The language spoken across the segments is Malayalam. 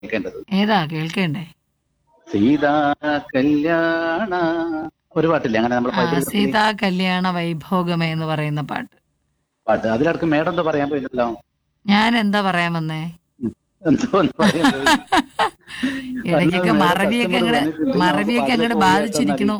കേൾക്കേണ്ടത് ഏതാ കേൾക്കണ്ടേ സീതാ കല്യാണ ഒരു പാട്ടില്ലേ അങ്ങനെ നമ്മൾ ആ സീതാ കല്യാണ വൈഭോഗമേ എന്ന് പറയുന്ന പാട്ട് പാട്ട് അതിലടക്ക് മേഡം എന്താ പറയാൻ പോയില്ലല്ലോ ഞാൻ എന്താ പറയാൻ വന്നേ എന്തോ ഒന്ന് പറയാൻ പോയി. ഇടയ്ക്കൊക്കെ വേറെ മറവിയൊക്കെ customer അങ്ങോട്ട് വന്നിട്ടില്ല. മറവിയൊക്കെ അങ്ങോട്ട് പാട്ടിലേക്ക് ബാധിച്ചിരിക്കണു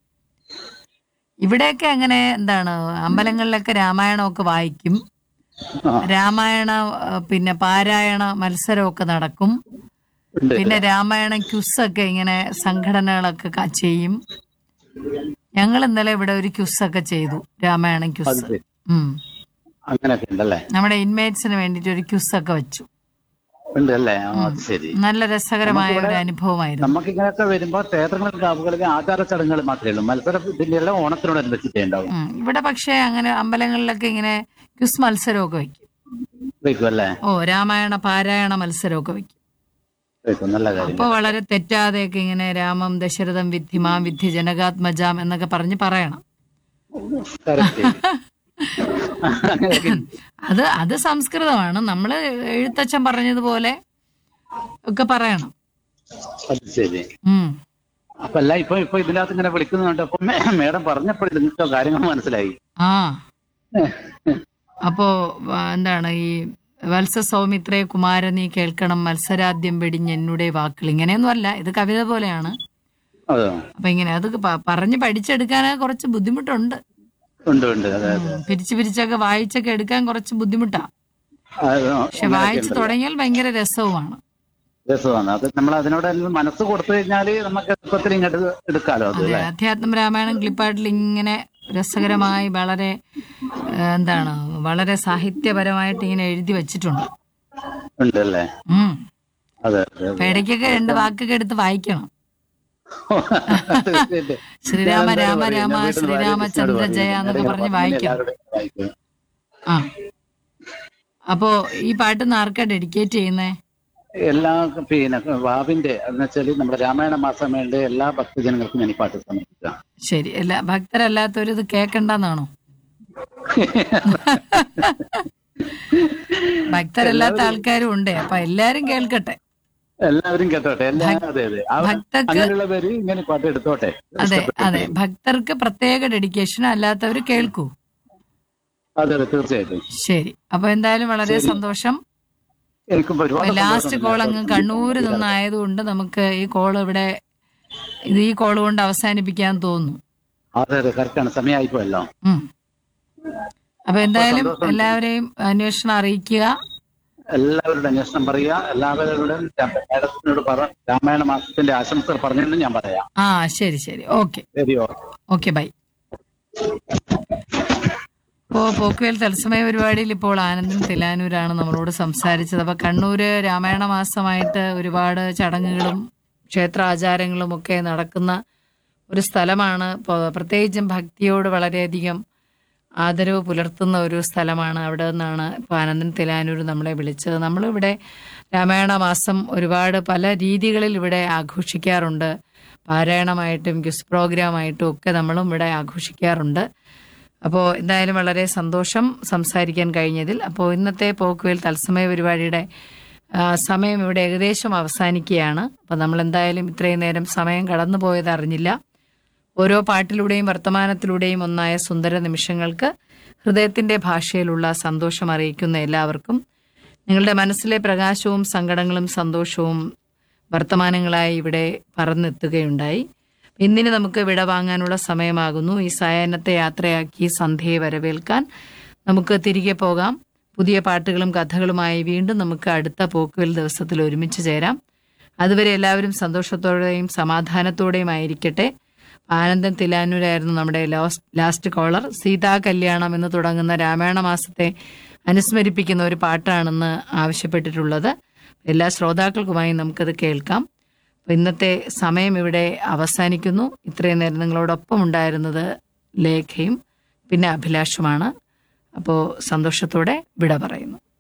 ഇവിടെയൊക്കെ അങ്ങനെ എന്താണ് അമ്പലങ്ങളിലൊക്കെ രാമായണമൊക്കെ വായിക്കും ആ, രാമായണ ആ, പിന്നെ പാരായണ മത്സരമൊക്കെ നടക്കും ഉണ്ട്. പിന്നെ രാമായണ ക്യുസൊക്കെ ഇങ്ങനെ സംഘടനകളൊക്കെ ക- ചെയ്യും ഞങ്ങൾ ഇന്നലെ ഇവിടെ ഒരു ക്യുസൊക്കെ ചെയ്തു രാമായണ അത് ക്യുസ് ശരി. ഉം അങ്ങനെയൊക്കെ ഉണ്ടല്ലേ നമ്മുടെ ഇൻമേറ്റ്സിന് വേണ്ടിയിട്ട് ഒരു ക്യുസൊക്കെ വെച്ചു ഉണ്ട് അല്ലേ ആ, അത് ശരി നല്ല രസകരമായ ഒരു അനുഭവമായിരുന്നു നമുക്ക് ഇങ്ങനെയൊക്കെ വരുമ്പോ ക്ഷേത്രങ്ങളിൽ കാവുകളിൽ ആചാര ചടങ്ങുകൾ മാത്രമേ ഉള്ളൂ മത്സരം ഇതിന്റെ എല്ലാം ഓണത്തിനോടനുബന്ധിച്ചിട്ടേ ഉണ്ടാവും ഉം. ഇവിടെ പക്ഷെ അങ്ങനെ അമ്പലങ്ങളിലൊക്കെ ഇങ്ങനെ ക്വിസ് മത്സരമൊക്കെ വെക്കും വെക്കും അല്ലേ ഓ രാമായണ പാരായണ മത്സരമൊക്കെ വെക്കും വെക്കും നല്ല കാര്യം അപ്പൊ വളരെ തെറ്റാതെയൊക്കെ ഇങ്ങനെ രാമം ദശരഥം വിദ്ധിമാം വിദ്ധി ജനകാത്മജാം എന്നൊക്കെ പറഞ്ഞ് പറയണം കറക്റ്റ് അങ്ങനെയൊക്കെ അത് അത് സംസ്കൃതമാണ് നമ്മൾ എഴുത്തച്ഛൻ പറഞ്ഞതുപോലെ ഒക്കെ പറയണം അത് ശരി ഉം അപ്പൊ അല്ല ഇപ്പൊ ഇപ്പൊ ഇതിനകത്ത് ഇങ്ങനെ വിളിക്കുന്നുണ്ട് അപ്പൊ മേ- മേഡം പറഞ്ഞപ്പോൾ നിങ്ങൾക്ക് കാര്യങ്ങൾ മനസ്സിലായി ആ അപ്പോ ആ, എന്താണ് ഈ വത്സ സൗമിത്രേ കുമാര നീ കേൾക്കണം മത്സരാദ്യം വെടിഞ്ഞ് എന്നുടെ വാക്കുകൾ ഇങ്ങനെയൊന്നും അല്ല ഇത് കവിത പോലെയാണ് അതെ അപ്പൊ ഇങ്ങനെ അത് പ- പറഞ്ഞ് പഠിച്ചെടുക്കാൻ കുറച്ച് ബുദ്ധിമുട്ടുണ്ട് ഉണ്ട് ഉണ്ട് അതെ അതെ ഉം. പിരിച്ച് പിരിച്ചൊക്കെ വായിച്ചൊക്കെ എടുക്കാൻ കുറച്ച് ബുദ്ധിമുട്ടാ അത് പക്ഷെ വായിച്ചു തുടങ്ങിയാൽ ഭയങ്കര രസവുമാണ് രസമാണ് അത് നമ്മൾ അതിനോട് മനസ്സ് കൊടുത്തു കഴിഞ്ഞാല് നമുക്ക് എളുപ്പത്തിൽ ഇങ്ങോട്ട് എടുക്കാലോ അത് അതെ അല്ലേ അധ്യാത്മ രാമായണം ക്ലിപ്പാട്ടിൽ ഇങ്ങനെ രസകരമായി വളരെ ഏഹ്, എന്താണ് വളരെ സാഹിത്യപരമായിട്ട് ഇങ്ങനെ എഴുതി വെച്ചിട്ടുണ്ട് ഉണ്ട് അല്ലേ ഉം അതെ അതെ അപ്പൊ ഇടയ്ക്കൊക്കെ രണ്ട് വാക്കൊക്കെ എടുത്ത് വായിക്കണം അതെ ശ്രീരാമ രാമ രാമ ശ്രീരാമചന്ദ്ര ജയ എന്നൊക്കെ പറഞ്ഞ് വായിക്കണം ആ അപ്പോ ഈ പാട്ട് ആർക്കാ ഡെഡിക്കേറ്റ് ചെയ്യുന്നേ എല്ലാ പിന്നെ വാവിന്റെ എന്ന് വെച്ചാല് നമ്മുടെ രാമായണ മാസമേളുടെ എല്ലാ ഭക്തജനങ്ങൾക്കും ഞാൻ ഈ പാട്ട് സമർപ്പിക്കാം ശരി അല്ല ഭക്തരല്ലാത്തവര് ഇത് കേക്കണ്ടെന്നാണോ ഭക്തരല്ലാത്ത ആൾക്കാരും ഉണ്ട് അപ്പൊ എല്ലാരും കേൾക്കട്ടെ എല്ലാവരും കേട്ടോട്ടെ എല്ലാവരും അതെ അതെ ആ- ഭക്തർക്ക് അങ്ങനെയുള്ളവര് ഇങ്ങനെ പാട്ട് എടുത്തോട്ടെ അതെ അതെ ഭക്തർക്ക് പ്രത്യേക ഡെഡിക്കേഷൻ അല്ലാത്തവര് കേൾക്കൂ അതെ അതെ തീർച്ചയായിട്ടും ശരി അപ്പൊ എന്തായാലും വളരെ സന്തോഷം എനിക്കും ഒരുപാട് ലാസ്റ്റ് സന്തോഷമുണ്ട്. കോൾ അങ്ങ് കണ്ണൂര് നിന്നായതുകൊണ്ട് നമുക്ക് ഈ കോൾ ഇവിടെ ഇത് ഈ കോൾ കൊണ്ട് അവസാനിപ്പിക്കാൻ തോന്നുന്നു അതെ അതെ കറക്റ്റാണ് സമയമായിപ്പോയല്ലോ ഉം. അപ്പൊ എന്തായാലും എല്ലാവരെയും അന്വേഷണം അറിയിക്കുക എല്ലാവരുടെ അന്വേഷണം പറയുക എല്ലാവരോടും മേഡത്തിനോട് പറ രാമായണ മാസത്തിന്റെ ആശംസകൾ പറഞ്ഞെന്ന് ഞാൻ പറയാം ആ ശരി ശരി ഓക്കെ ശരി ഓക്കെ ഓക്കെ ബൈ ഇപ്പോ പോക്കുവേൽ തത്സമയ പരിപാടിയിൽ ഇപ്പോൾ ആനന്ദൻ തിലാനൂരാണ് നമ്മളോട് സംസാരിച്ചത് അപ്പൊ കണ്ണൂര് രാമായണ മാസമായിട്ട് ഒരുപാട് ചടങ്ങുകളും ക്ഷേത്രാചാരങ്ങളും ഒക്കെ നടക്കുന്ന ഒരു സ്ഥലമാണ് പോ- പ്രത്യേകിച്ചും ഭക്തിയോട് വളരെയധികം ആദരവ് പുലർത്തുന്ന ഒരു സ്ഥലമാണ് അവിടെ നിന്നാണ് ഇപ്പോൾ ആനന്ദൻ തിലാനൂർ നമ്മളെ വിളിച്ചത് നമ്മളിവിടെ രാമായണ മാസം ഒരുപാട് പല രീതികളിൽ ഇവിടെ ആഘോഷിക്കാറുണ്ട് പാരായണമായിട്ടും ക്വിസ് പ്രോഗ്രാമായിട്ടും ഒക്കെ നമ്മളും ഇവിടെ ആഘോഷിക്കാറുണ്ട് അപ്പോൾ എന്തായാലും വളരെ സന്തോഷം സംസാരിക്കാൻ കഴിഞ്ഞതിൽ അപ്പോൾ ഇന്നത്തെ പോക്കുവേൽ തത്സമയ പരിപാടിയുടെ ആ, സമയം ഇവിടെ ഏകദേശം അവസാനിക്കുകയാണ് അപ്പോൾ നമ്മൾ എന്തായാലും ഇത്രയും നേരം സമയം കടന്നു പോയത് അറിഞ്ഞില്ല ഓരോ പാട്ടിലൂടെയും വർത്തമാനത്തിലൂടെയും ഒന്നായ സുന്ദര നിമിഷങ്ങൾക്ക് ഹൃദയത്തിന്റെ ഭാഷയിലുള്ള സന്തോഷം അറിയിക്കുന്ന എല്ലാവർക്കും നിങ്ങളുടെ മനസ്സിലെ പ്രകാശവും സങ്കടങ്ങളും സന്തോഷവും വർത്തമാനങ്ങളായി ഇവിടെ പറന്നെത്തുകയുണ്ടായി ഇന്നിന് നമുക്ക് വിട വാങ്ങാനുള്ള സമയമാകുന്നു ഈ സായാഹ്നത്തെ യാത്രയാക്കി സന്ധ്യയെ വരവേൽക്കാൻ നമുക്ക് തിരികെ പോകാം പുതിയ പാട്ടുകളും കഥകളുമായി വീണ്ടും നമുക്ക് അടുത്ത പോക്കുവൽ ദിവസത്തിൽ ഒരുമിച്ച് ചേരാം അതുവരെ എല്ലാവരും സന്തോഷത്തോടെയും സമാധാനത്തോടെയും ആയിരിക്കട്ടെ ആനന്ദൻ തിലാനൂരായിരുന്നു നമ്മുടെ ലാസ്റ്റ് ലാസ്റ്റ് കോളർ സീതാ കല്യാണം എന്ന് തുടങ്ങുന്ന രാമായണ മാസത്തെ അനുസ്മരിപ്പിക്കുന്ന ഒരു പാട്ടാണെന്ന് ആവശ്യപ്പെട്ടിട്ടുള്ളത് എല്ലാ ശ്രോതാക്കൾക്കുമായി നമുക്കത് കേൾക്കാം അപ്പൊ ഇന്നത്തെ സമയം ഇവിടെ അവസാനിക്കുന്നു ഇത്രയും നേരം നിങ്ങളോടൊപ്പം ഉണ്ടായിരുന്നത് ലേഖയും പിന്നെ അഭിലാഷുമാണ് അപ്പോൾ സന്തോഷത്തോടെ വിട പറയുന്നു